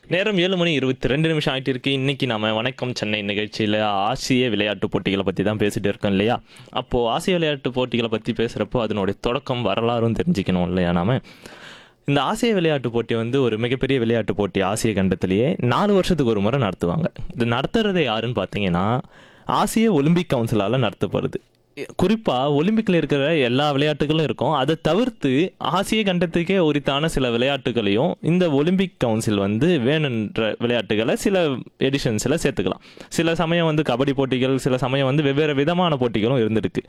நேரம் ஏழு மணி இருபத்தி ரெண்டு நிமிஷம் ஆயிட்டு இருக்கு இன்னைக்கு நாம வணக்கம் சென்னை நிகழ்ச்சியில் ஆசிய விளையாட்டு போட்டிகளை பற்றி தான் பேசிட்டு இருக்கோம் இல்லையா அப்போ ஆசிய விளையாட்டு போட்டிகளை பற்றி பேசுகிறப்போ அதனுடைய தொடக்கம் வரலாறும் தெரிஞ்சுக்கணும் இல்லையா நாம இந்த ஆசிய விளையாட்டு போட்டி வந்து ஒரு மிகப்பெரிய விளையாட்டு போட்டி ஆசிய கண்டத்திலேயே நாலு வருஷத்துக்கு ஒரு முறை நடத்துவாங்க இது நடத்துறது யாருன்னு பார்த்தீங்கன்னா ஆசிய ஒலிம்பிக் கவுன்சிலால் நடத்தப்படுது குறிப்பாக ஒலிம்பிக்கில் இருக்கிற எல்லா விளையாட்டுகளும் இருக்கும் அதை தவிர்த்து ஆசிய கண்டத்துக்கே உரித்தான சில விளையாட்டுகளையும் இந்த ஒலிம்பிக் கவுன்சில் வந்து வேணுன்ற விளையாட்டுகளை சில எடிஷன்ஸில் சேர்த்துக்கலாம் சில சமயம் வந்து கபடி போட்டிகள் சில சமயம் வந்து வெவ்வேறு விதமான போட்டிகளும் இருந்திருக்கு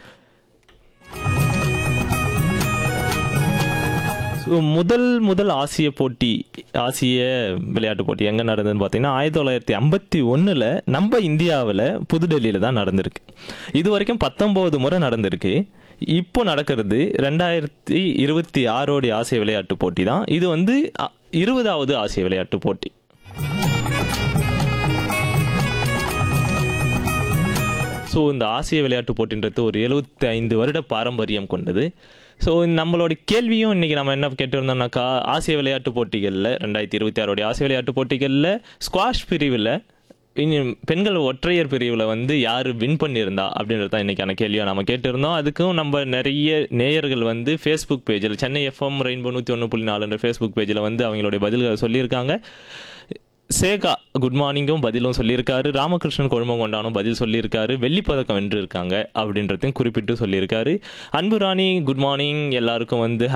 ஸோ முதல் முதல் ஆசிய போட்டி ஆசிய விளையாட்டு போட்டி எங்கே நடந்ததுன்னு பார்த்தீங்கன்னா ஆயிரத்தி தொள்ளாயிரத்தி ஐம்பத்தி ஒன்றில் நம்ம இந்தியாவில் புதுடெல்லியில் தான் நடந்திருக்கு இது வரைக்கும் பத்தொம்போது முறை நடந்திருக்கு இப்போ நடக்கிறது ரெண்டாயிரத்தி இருபத்தி ஆறோடைய ஆசிய விளையாட்டு போட்டி தான் இது வந்து அ, இருபதாவது ஆசிய விளையாட்டு போட்டி ஸோ இந்த ஆசிய விளையாட்டு போட்டின்றது ஒரு 75 ஐந்து வருட பாரம்பரியம் கொண்டது ஸோ நம்மளோட கேள்வியும் இன்னைக்கு நம்ம என்ன கேட்டிருந்தோம்னாக்கா ஆசிய விளையாட்டு போட்டிகளில் ரெண்டாயிரத்தி இருபத்தி ஆறோடைய ஆசிய விளையாட்டு போட்டிகளில் ஸ்குவாஷ் பிரிவில் இனி பெண்கள் ஒற்றையர் பிரிவில் வந்து யார் வின் பண்ணியிருந்தா அப்படின்றது தான் இன்றைக்கான கேள்வியாக நம்ம கேட்டிருந்தோம் அதுக்கும் நம்ம நிறைய நேயர்கள் வந்து ஃபேஸ்புக் பேஜில் சென்னை எஃப்எம் ரெயின்போ நூற்றி ஒன்று புள்ளி நாலுன்ற ஃபேஸ்புக் பேஜில் வந்து அவங்களுடைய பதில்களை சொல்லியிருக்காங்க சேகா குட் மார்னிங்கும் பதிலும் சொல்லியிருக்காரு ராமகிருஷ்ணன் கொழுமங்கொண்டானும் பதில் சொல்லியிருக்காரு வெள்ளிப்பதக்கம் வென்றிருக்காங்க அப்படின்றதையும் குறிப்பிட்டு சொல்லியிருக்காரு அன்பு ராணி குட் மார்னிங் எல்லாருக்கும் வந்து